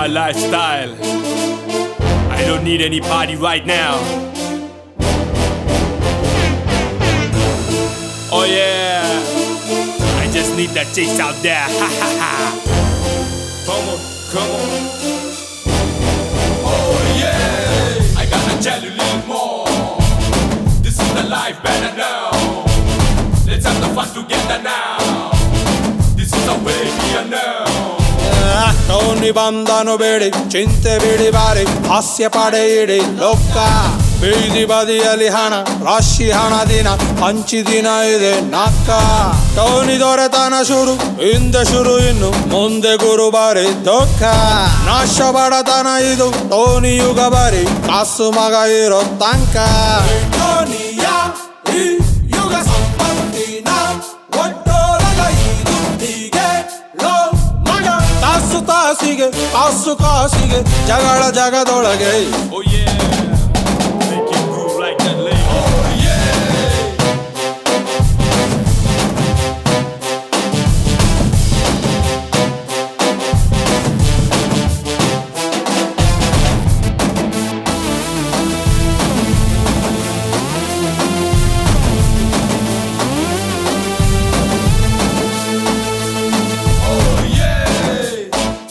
my lifestyle. I don't need any party right now. Oh yeah, I just need that chase out there. Ha ha ha. Come on, come on. Oh yeah, I gotta tell you a little more. This is the life better now. Let's have the fun together now. This is the way we are now. Tony ಬಂದನು ಬೇಡಿ ಚಿಂತೆ ಬಿಡಿ ಬಾರಿ ಹಾಸ್ಯ ಪಡೆಯಿಡಿ ಲೋಕ ಬೀದಿ ಬದಿಯಲ್ಲಿ ಹಣ ರಾಶಿ ಹಣ ದಿನ ಹಂಚಿ ದಿನ ಇದೆ ನಾಕ ಟೋನಿ ದೊರೆತನ ಶುರು ಹಿಂದೆ ಶುರು ಇನ್ನು ಮುಂದೆ ಗುರು ಬಾರಿ ದುಃಖ ನಾಶ ಬಡತನ ಇದು ಟೋನಿ ಯುಗ ಬಾರಿ ಕಾಸು ಮಗ ಇರೋ ತನಕ ಟೋನಿಯ ಈ ಯುಗ ಸಂಪತ್ತಿನ ಒಟ್ಟೋಲಗ ಇದು ಹೀಗೆ ಲೋ ಮಗ ತಾಸು ತಾಸಿಗೆ ಕಾಸು ಕಾಸಿಗೆ ಜಗಳ ಜಗದೊಳಗೆ Oh yeah, make it groove like that lady. Oh yeah. Oh yeah.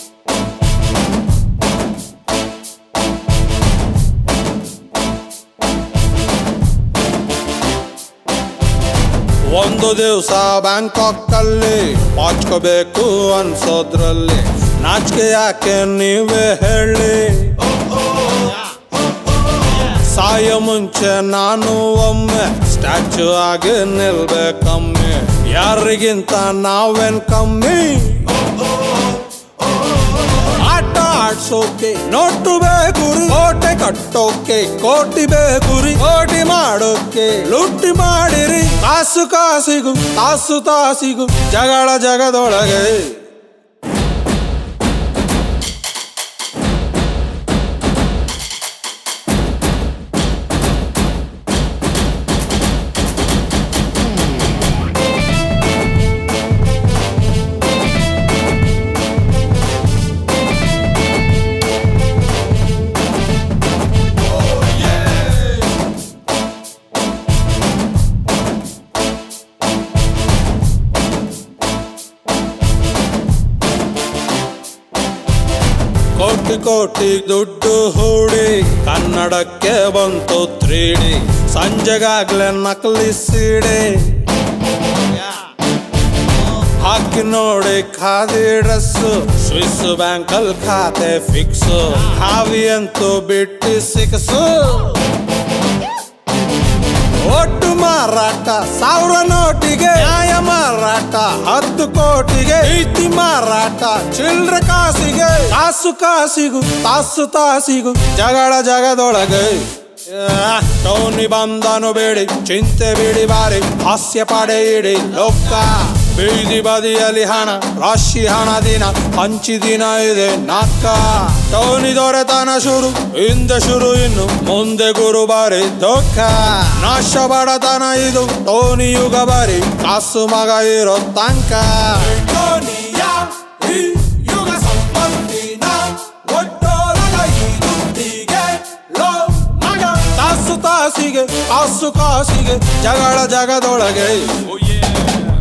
ಒಂದು ದಿವಸ ಬ್ಯಾಂಕಾಕ್ ಅಲ್ಲಿ ಪಾಚ್ಕೋಬೇಕು ಅನ್ಸೋದ್ರಲ್ಲಿ ನಾಚಿಕೆ ಯಾಕೆ ನೀವೇ ಹೇಳಿ ಸಾಯ ಮುಂಚೆ ನಾನು ಒಮ್ಮೆ ಸ್ಟ್ಯಾಚು ಆಗಿ ನಿಲ್ಬೇಕಮ್ಮಿ ಯಾರಿಗಿಂತ ನಾವೇನ್ ಕಮ್ಮಿ ಆಟ ಆಡ್ಸೋಕೆ ನೋಟು ಬೇಕುರಿ ಕೋಟೆ ಕಟ್ಟೋಕೆ ಕೋಟಿ ಬೇಕುರಿ ಕೋಟಿ ಮಾಡೋಕೆ ಲುಟ್ಟಿ ಮಾಡಿರಿ ಕಾಸು ಕಾಸಿಗೂ ತಾಸು ತಾಸಿಗೂ ಜಗಳ ಜಗದೊಳಗೆ ಕೋಟಿ ಕೋಟಿ ದುಡ್ಡು ಹೂಡಿ ಕನ್ನಡಕ್ಕೆ ಬಂತು ತ್ರೀಡಿ ಸಂಜೆಗಾಗ್ಲೇ ನಕಲಿ ಸೀಡಿ ಹಾಕಿ ನೋಡಿ ಖಾದಿ ಡ್ರೆಸ್ ಸ್ವಿಸ್ ಬ್ಯಾಂಕಲ್ ಖಾತೆ ಫಿಕ್ಸ್ ಹಾವಿ ಅಂತೂ ಬಿಟ್ಟು ಸಿಕ್ಸು ಒಟ್ಟು ಮಾರಾಟ ಸಾವಿರ ನೋಟಿಗೆ ನ್ಯಾಯ ಮಾರಾಟ ಹತ್ತು ಕೋಟಿಗೆ ಪ್ರೀತಿ ಮಾರಾಟ ಚಿಲ್ಡ್ರ ಕಾಸಿಗೆ ಕಾಸು ಕಾಸಿಗೂ ತಾಸು ತಾಸಿಗೂ ಜಗಳ ಜಗದೊಳಗೆ ಆ, ಟೋನಿ ಬಂದನು ಬೇಡಿ ಚಿಂತೆ ಬಿಡಿ ಬಾರಿ ಹಾಸ್ಯ ಪಡೆಯಿಡಿ ಲೋಕ ಬೀದಿ ಬದಿಯಲ್ಲಿ ಹಣ ರಾಶಿ ಹಣ ದಿನ ಹಂಚಿ ದಿನ ಇದೆ ನಾಕ ಟೋನಿ ದೊರೆತನ ಶುರು ಹಿಂದೆ ಶುರು ಇನ್ನು ಮುಂದೆ ಗುರು ಬಾರಿ ದುಃಖ ನಾಶ ಬಡತನ ಇದು ಟೋನಿ ಯುಗ ಬಾರಿ ಕಾಸು ಮಗ ಇರೋ ತನಕ ಟೋನಿಯ ಈ ಯುಗ ಸಂಪತ್ತಿನ ಒಟ್ಟೋಲಗ ಇದು ಹೀಗೆ ಲೋ ಮಗ ತಾಸು ತಾಸಿಗೆ ಕಾಸು ಕಾಸಿಗೆ ಜಗಳ ಜಗದೊಳಗೆ Oh yeah.